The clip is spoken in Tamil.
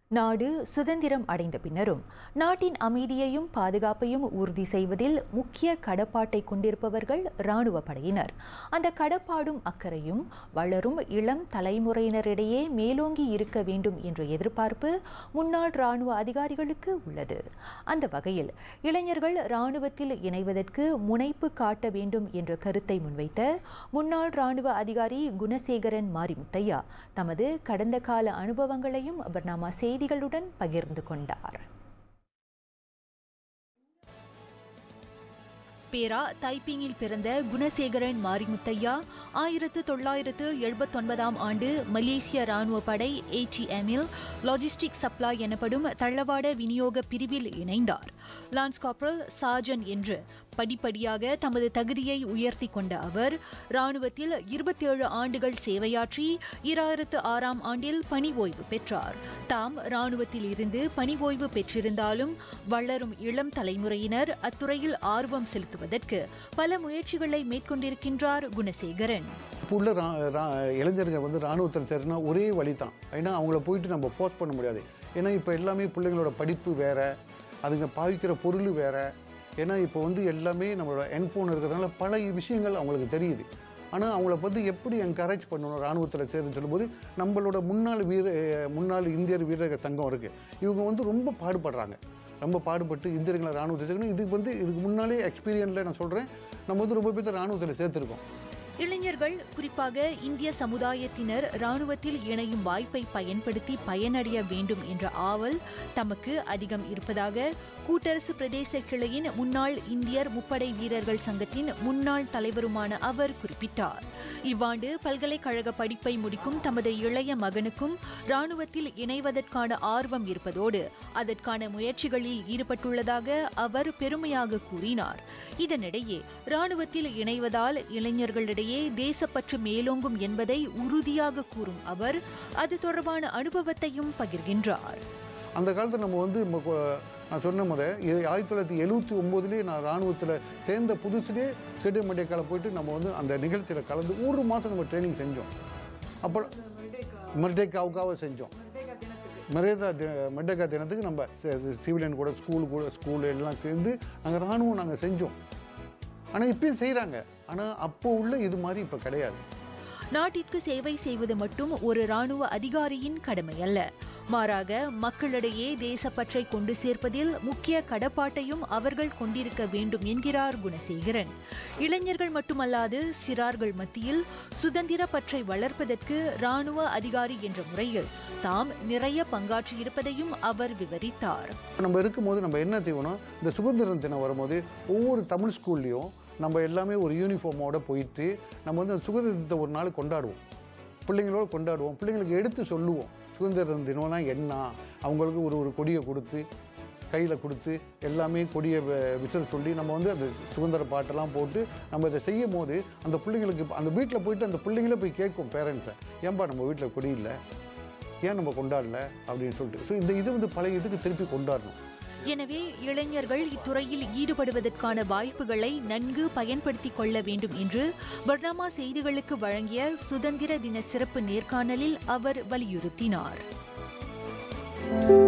நாடு சுதந்திரம் அடைந்த பின்னரும் நாட்டின் அமைதியையும் பாதுகாப்பையும் உறுதி செய்வதில் முக்கிய கடப்பாட்டை கொண்டிருப்பவர்கள் இராணுவ படையினர் அந்த கடப்பாடும் அக்கறையும் வளரும் இளம் தலைமுறையினரிடையே மேலோங்கி இருக்க வேண்டும் என்ற எதிர்பார்ப்பு முன்னாள் இராணுவ அதிகாரிகளுக்கு உள்ளது அந்த வகையில் இளைஞர்கள் இராணுவத்தில் இணைவதற்கு முனைப்பு காட்ட வேண்டும் என்ற கருத்தை முன்வைத்த முன்னாள் இராணுவ அதிகாரி குணசேகரன் மாரிமுத்தையா தமது கடந்த கால அனுபவங்களையும் பர்னாமா செய்திகளுடன் பகிர்ந்து கொண்டார் பேரா தைப்பிங்கில் பிறந்த குணசேகரன் மாரிமுத்தையா ஆயிரத்து தொள்ளாயிரத்து எழுபத்தொன்பதாம் ஆண்டு மலேசிய ராணுவ படை ஏடிஎம்மில் லாஜிஸ்டிக் சப்ளை எனப்படும் தளவாட விநியோக பிரிவில் இணைந்தார் லான்ஸ் கார்பரல் சார்ஜன் என்று படிப்படியாக தமது தகுதியை உயர்த்தி கொண்ட அவர் ராணுவத்தில் இருபத்தேழு ஆண்டுகள் சேவையாற்றி இராயிரத்து ஆறாம் ஆண்டில் பணி ஓய்வு பெற்றார் தாம் ராணுவத்தில் இருந்து பணி ஓய்வு பெற்றிருந்தாலும் வளரும் இளம் தலைமுறையினர் அத்துறையில் ஆர்வம் செலுத்துவதற்கு பல முயற்சிகளை மேற்கொண்டிருக்கின்றார் குணசேகரன் இப்போ உள்ள ரா ரா- இளைஞர்கள் வந்து ராணுவத்தில் சேரனா ஒரே வழி தான் ஏன்னா அவங்கள போயிட்டு நம்ம போஸ்ட் பண்ண முடியாது ஏன்னா இப்போ எல்லாமே பிள்ளைங்களோட படிப்பு வேற அதுங்க பாவிக்கிற பொருள் வேற ஏன்னா இப்போ வந்து எல்லாமே நம்மளோட என்ஃபோன் இருக்கிறதுனால பல விஷயங்கள் அவங்களுக்கு தெரியுது ஆனால் அவங்கள பற்றி எப்படி என்கரேஜ் பண்ணணும் ராணுவத்தில் சேருன்னு சொல்லும்போது நம்மளோட முன்னாள் வீர முன்னாள் இந்தியர் வீரர்கள் சங்கம் இருக்குது இவங்க வந்து ரொம்ப பாடுபடுறாங்க ரொம்ப பாடுபட்டு இந்தியர்களை ராணுவத்தில் சேர்க்கணும் இதுக்கு வந்து இதுக்கு முன்னாலே எக்ஸ்பீரியன்ஸில் நான் சொல்கிறேன் நம்ம வந்து ரொம்ப பேர் ராணுவத்தில் சேர்த்துருக்கோம் இளைஞர்கள் குறிப்பாக இந்திய சமுதாயத்தினர் ராணுவத்தில் இணையும் வாய்ப்பை பயன்படுத்தி பயனடைய வேண்டும் என்ற ஆவல் தமக்கு அதிகம் இருப்பதாக கூட்டரசு பிரதேச கிளையின் முன்னாள் இந்தியர் முப்படை வீரர்கள் சங்கத்தின் முன்னாள் தலைவருமான அவர் குறிப்பிட்டார் இவ்வாண்டு பல்கலைக்கழக படிப்பை முடிக்கும் தமது இளைய மகனுக்கும் ராணுவத்தில் இணைவதற்கான ஆர்வம் இருப்பதோடு அதற்கான முயற்சிகளில் ஈடுபட்டுள்ளதாக அவர் பெருமையாக கூறினார் இதனிடையே ராணுவத்தில் இணைவதால் இளைஞர்களிடையே தேசப்பற்று மேலோங்கும் என்பதை உறுதியாக கூறும் அவர் அது தொடர்பான அனுபவத்தையும் பகிர்கின்றார் அந்த காலத்தில் நம்ம வந்து நம்ம கொ- நான் சொன்ன முறை இது ஆயிரத்தி தொள்ளாயிரத்தி எழுபத்தி ஒம்போதுலேயே நான் ராணுவத்தில் சேர்ந்த புதுசுலேயே செடி மண்டியக்கால போயிட்டு நம்ம வந்து அந்த நிகழ்ச்சியில் கலந்து ஒரு மாதம் நம்ம ட்ரைனிங் செஞ்சோம் அப்போ மெர்டேக்காவுக்காக செஞ்சோம் மெரேதா மெர்டேக்கா தினத்துக்கு நம்ம சிவிலியன் கூட ஸ்கூல் கூட ஸ்கூல் எல்லாம் சேர்ந்து நாங்கள் ராணுவம் நாங்கள் செஞ்சோம் ஆனால் இப்பயும் செய்கிறாங்க ஆனால் அப்போ உள்ள இது மாதிரி இப்போ கிடையாது நாட்டிற்கு சேவை செய்வது மட்டும் ஒரு ராணுவ அதிகாரியின் கடமை அல்ல மாறாக மக்களிடையே தேசப்பற்றை கொண்டு சேர்ப்பதில் முக்கிய கடப்பாட்டையும் அவர்கள் கொண்டிருக்க வேண்டும் என்கிறார் குணசேகரன் இளைஞர்கள் மட்டுமல்லாது சிறார்கள் மத்தியில் சுதந்திர பற்றை வளர்ப்பதற்கு ராணுவ அதிகாரி என்ற முறையில் தாம் நிறைய பங்காற்றியிருப்பதையும் அவர் விவரித்தார் நம்ம இருக்கும்போது நம்ம என்ன செய்யணும் இந்த சுதந்திர தினம் வரும்போது ஒவ்வொரு தமிழ் ஸ்கூல்லையும் நம்ம எல்லாமே ஒரு யூனிஃபார்மோட போயிட்டு நம்ம வந்து அந்த சுதந்திர தினத்தை ஒரு நாள் கொண்டாடுவோம் பிள்ளைங்களோட கொண்டாடுவோம் பிள்ளைங்களுக்கு எடுத்து சொல்லுவோம் சுதந்திர தினம்னா என்ன அவங்களுக்கு ஒரு ஒரு கொடியை கொடுத்து கையில் கொடுத்து எல்லாமே கொடியை வ- விசிற சொல்லி நம்ம வந்து அந்த சுதந்திர பாட்டெல்லாம் போட்டு நம்ம இதை செய்யும் போது அந்த பிள்ளைங்களுக்கு அந்த வீட்டில் போயிட்டு அந்த பிள்ளைங்களே போய் கேட்கும் பேரண்ட்ஸை ஏன்பா நம்ம வீட்டில் கொடி இல்லை ஏன் நம்ம கொண்டாடல அப்படின்னு சொல்லிட்டு ஸோ இந்த இது வந்து பழைய இதுக்கு திருப்பி கொண்டாடணும் எனவே இளைஞர்கள் இத்துறையில் ஈடுபடுவதற்கான வாய்ப்புகளை நன்கு பயன்படுத்திக் கொள்ள வேண்டும் என்று பர்னாமா செய்திகளுக்கு வழங்கிய சுதந்திர தின சிறப்பு நேர்காணலில் அவர் வலியுறுத்தினார்